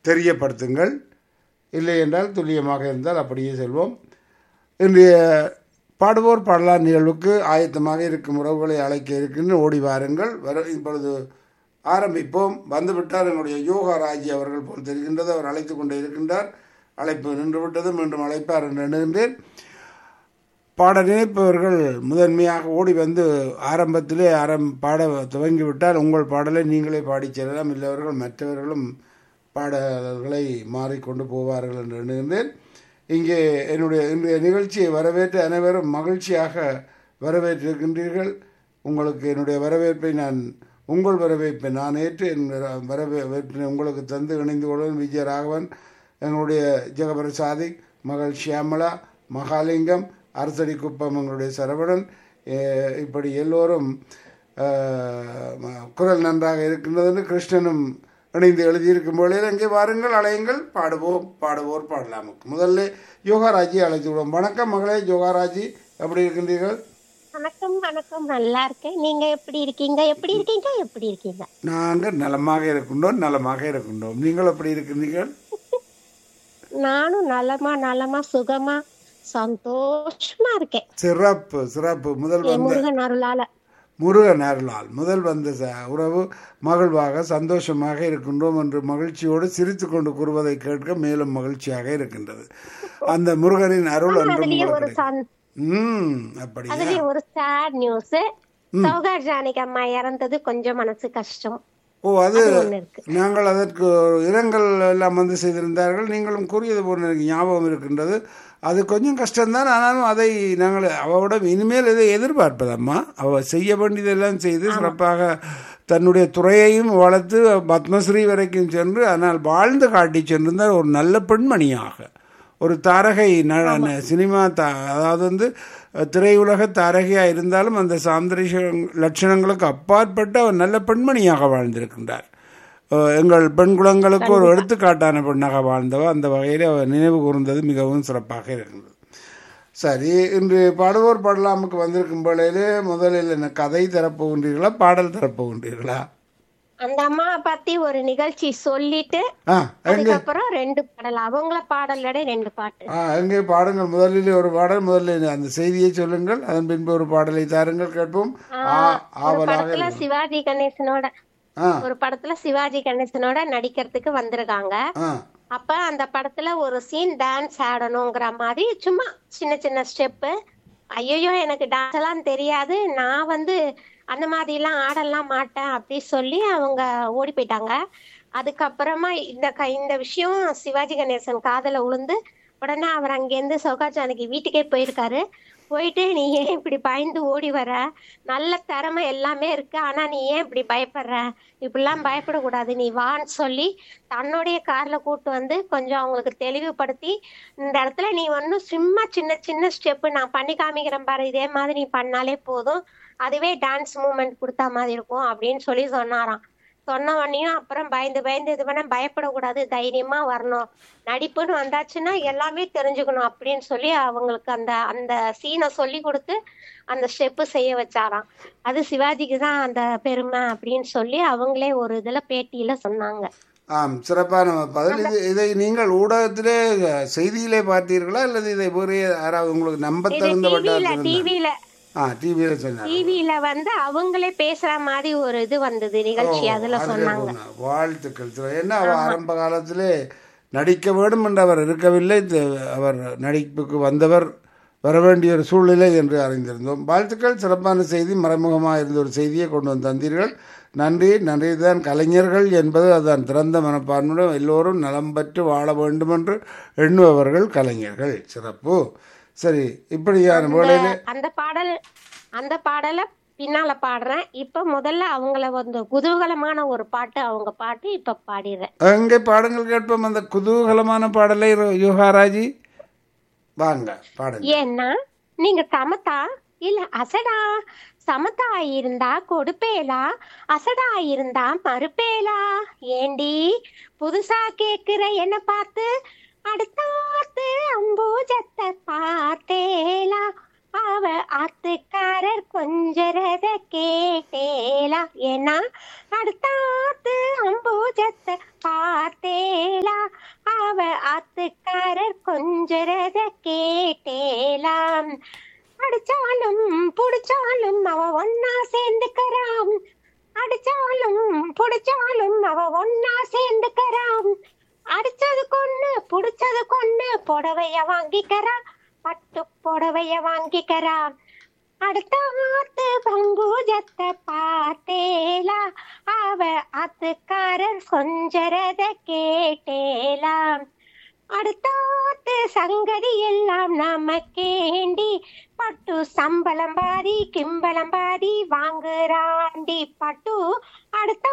தெரியப்படுத்துங்கள் இல்லை என்றால் துல்லியமாக இருந்தால் அப்படியே செல்வோம் இன்றைய பாடுவோர் பாடலார் நிகழ்வுக்கு ஆயத்தமாக இருக்கும் உறவுகளை அழைக்க இருக்கின்ற ஓடி வாருங்கள் வர இப்பொழுது ஆரம்பிப்போம் வந்துவிட்டார் என்னுடைய யோகா ராஜி அவர்கள் போல் தெரிகின்றது அவர் அழைத்து கொண்டே இருக்கின்றார் அழைப்பு நின்றுவிட்டது மீண்டும் அழைப்பார் என்று எண்ணுகின்றேன் பாட நினைப்பவர்கள் முதன்மையாக ஓடி வந்து ஆரம்பத்திலே ஆரம் பாட துவங்கிவிட்டால் உங்கள் பாடலை நீங்களே பாடிச் செல்லலாம் இல்லவர்கள் மற்றவர்களும் பாடல்களை மாறிக்கொண்டு போவார்கள் என்று எண்ணுகின்றேன் இங்கே என்னுடைய இன்றைய நிகழ்ச்சியை வரவேற்று அனைவரும் மகிழ்ச்சியாக வரவேற்றிருக்கின்றீர்கள் உங்களுக்கு என்னுடைய வரவேற்பை நான் உங்கள் வரவேற்பை நான் ஏற்று என் வரவேற்பினை உங்களுக்கு தந்து இணைந்து கொள்வேன் விஜயராகவன் எங்களுடைய ஜெகபர சாதிக் மகள் ஷியாமலா மகாலிங்கம் அரசடி குப்பம் எங்களுடைய சரவணன் எ- இப்படி எல்லோரும் அஹ், ம- குரல் நன்றாக இருக்கின்றது என்று கிருஷ்ணனும் இணைந்து எழுதியிருக்கும் பொழுது அங்கே வாருங்கள் அலையுங்கள் பாடுவோம் பாடுவோர் பாடலாம் முதல்ல யோகாராஜி அழைத்து விடுவோம் வணக்கம் மகளே யோகாராஜி எப்படி இருக்கின்றீர்கள் வணக்கம் வணக்கம் நல்லா இருக்கேன் நீங்க எப்படி இருக்கீங்க எப்படி இருக்கீங்க எப்படி இருக்கீங்க நாங்கள் நலமாக இருக்கின்றோம் நலமாக இருக்கின்றோம் நீங்கள் எப்படி இருக்கின்றீர்கள் நானும் நலமா நலமா சுகமா சந்தோஷமா இருக்கேன் சிறப்பு சிறப்பு முதல் என் வந்த முருகன் அருளால முருகன் அருளால் முதல் வந்த ச- உறவு மகிழ்வாக சந்தோஷமாக இருக்கின்றோம் என்று மகிழ்ச்சியோடு சிரித்து கொண்டு கூறுவதை கேட்க மேலும் மகிழ்ச்சியாக இருக்கின்றது அந்த முருகனின் அருள் என்று அதுலயே ஒரு உங்களுக்கு சந்- ம் அப்படியா அதுலயே ஒரு சேட் நியூஸ் சௌகார் ஜானகி அம்மா இறந்தது கொஞ்சம் மனசு கஷ்டம் ஓ அது ஒண்ணு இருக்கு நாங்கள் அதற்கு இரங்கல் எல்லாம் வந்து செய்திருந்தார்கள் நீங்களும் கூறியது போல எனக்கு ஞாபகம் இருக்கின்றது அது கொஞ்சம் கஷ்டம்தான் ஆனாலும் அதை நாங்கள் அவவிடம் இனிமேல் இதை எதிர்பார்ப்பதம்மா அவ செய்ய வேண்டியதெல்லாம் செய்து சிறப்பாக தன்னுடைய துறையையும் வளர்த்து பத்மஸ்ரீ வரைக்கும் சென்று ஆனால் வாழ்ந்து காட்டி சென்றிருந்தார் ஒரு நல்ல பெண்மணியாக ஒரு தாரகை ந- ந- சினிமா தா அதாவது வந்து அஹ், திரையுலக தாரகையாக இருந்தாலும் அந்த சாந்திரிஷ லட்சணங்களுக்கு அப்பாற்பட்ட ஒரு நல்ல பெண்மணியாக வாழ்ந்திருக்கின்றார் அஹ், எங்கள் பெண் குலங்களுக்கு ஒரு எடுத்துக்காட்டான பெண்ணாக வாழ்ந்தவ அந்த வகையில் அவர் நினைவு கூர்ந்தது மிகவும் சிறப்பாக இருக்கின்றது சரி இன்று பாடுவோர் பாடலாமுக்கு வந்திருக்கும் வேளையிலே முதலில் என்ன கதை தரப்போகின்றீர்களா பாடல் தரப்போகின்றீர்களா அந்த அம்மா பத்தி ஒரு நிகழ்ச்சி சொல்லிட்டு ஆ எங்கே அதுக்கப்புறம் ரெண்டு பாடல் அவங்கள பாடலோட ரெண்டு பாட்டு ஆ எங்கே பாடுங்கள் முதலில் ஒரு பாடல் முதலில் அந்த செய்தியை சொல்லுங்கள் அதன் பின்பு ஒரு பாடலை தாருங்கள் கேட்போம் ஆ ஒரு ஆவலாக படத்துல இருக்கும். சிவாஜி கணேசனோட ஆ ஒரு படத்துல சிவாஜி கணேசனோட நடிக்கிறதுக்கு வந்திருக்காங்க ஆ அப்ப அந்த படத்துல ஒரு சீன் டான்ஸ் ஆடணுங்கிற மாதிரி சும்மா சின்ன சின்ன ஸ்டெப்பு ஐயோ எனக்கு டான்ஸ் எல்லாம் தெரியாது நான் வந்து அந்த மாதிரி எல்லாம் ஆடலாம் மாட்டேன் அப்படி சொல்லி அவங்க ஓடி போயிட்டாங்க அதுக்கப்புறமா இந்த க இந்த விஷயம் சிவாஜி கணேசன் காதுல உளுந்து உடனே அவர் அங்கேருந்து சௌகாஜானகி வீட்டுக்கே போயிருக்காரு போயிட்டு நீ ஏன் இப்படி பயந்து ஓடி வர நல்ல திறமை எல்லாமே இருக்கு ஆனா நீ ஏன் இப்படி பயப்படுற இப்படிலாம் பயப்படக்கூடாது நீ வான்னு சொல்லி தன்னுடைய கார்ல கூட்டு வந்து கொஞ்சம் அவங்களுக்கு தெளிவுபடுத்தி இந்த இடத்துல நீ ஒன்றும் சும்மா சின்ன சின்ன ஸ்டெப்பு நான் பண்ணி காமிக்கிறேன் பாரு இதே மாதிரி நீ பண்ணாலே போதும் அதுவே டான்ஸ் மூமெண்ட் கொடுத்த மாதிரி இருக்கும் அப்படின்னு சொல்லி சொன்னாராம் சொன்ன உடனேயும் அப்புறம் பயந்து பயந்து இது பண்ண பயப்படக்கூடாது தைரியமா வரணும் நடிப்புன்னு வந்தாச்சுன்னா எல்லாமே தெரிஞ்சுக்கணும் அப்படின்னு சொல்லி அவங்களுக்கு அந்த அந்த சீனை சொல்லி கொடுத்து அந்த ஸ்டெப்பு செய்ய வச்சாராம் அது சிவாஜிக்கு தான் அந்த பெருமை அப்படின்னு சொல்லி அவங்களே ஒரு இதுல பேட்டியில சொன்னாங்க ஆம் சிறப்பான பதில் இது இதை நீங்கள் ஊடகத்திலே செய்தியிலே பார்த்தீர்களா அல்லது இதை வேறு யாராவது உங்களுக்கு நம்ப இது தகுந்த டிவில வட்டாரத்தில் டிவில ஆ டிவியில் சொன்னார் டிவில வந்து அவங்களே பேசுற மாதிரி ஒரு இது வந்தது நிகழ்ச்சி அதுல அதிலே சொன்னாங்க சொன்னார். வாழ்த்துக்கள் சிற- என்ன அவர் ஆரம்ப காலத்திலே நடிக்க வேண்டும் என்று அவர் இருக்கவில்லை த- அவர் நடிப்புக்கு வந்தவர் வர வேண்டிய ஒரு சூழ்நிலை என்று அறிந்திருந்தோம் வாழ்த்துக்கள் சிறப்பான செய்தி மறைமுகமாக இருந்த ஒரு செய்தியை கொண்டு வந்து தந்தீர்கள் நன்றி நன்றி தான் கலைஞர்கள் என்பது அதுதான் திறந்த மனப்பான்மையுடன் எல்லோரும் நலம் பெற்று வாழ வேண்டும் என்று எண்ணுபவர்கள் கலைஞர்கள் சிறப்பு சரி இப்படியான வேளையிலே அந்த பாடல் அந்த பாடலை பின்னால பாடுறேன் இப்ப முதல்ல அவங்கள வந்து குதூகலமான ஒரு பாட்டு அவங்க பாட்டு இப்ப பாடிடுறேன் அங்கே பாடங்கள் கேட்போம் அந்த குதூகலமான பாடலை ரு- யுகாராஜி வாங்க பாடுங்க ஏன்னா நீங்க சமத்தா இல்ல அசடா சமத்தா இருந்தா கொடுப்பேலா அசடா இருந்தா மறுப்பேலா ஏண்டி புதுசா கேக்குற என்ன பார்த்து அடுத்தாத்து அம்பூஜத்தை பார்த்தேலா அவ ஆத்துக்காரர் கொஞ்சரத கேட்டேலா ஏன்னா அடுத்தாத்து அம்பூஜத்தை பார்த்தேலா குடிச்சாலும் அவ ஒன்னா சேர்ந்துக்கறான் அடிச்சது கொன்னு புடிச்சது கொன்னு புடவைய வாங்கிக்கறா பட்டு புடவைய வாங்கிக்கறா அடுத்த ஆத்து பங்குஜத்தை பார்த்தேலா அவ ஆத்துக்காரர் கொஞ்சரத கேட்டேலா அடுத்தாத்து சங்கதி எல்லாம் நமக்கேண்டி பட்டு சம்பளம் பாதி கிம்பளம் பாதி வாங்குறாண்டி பட்டு அடுத்த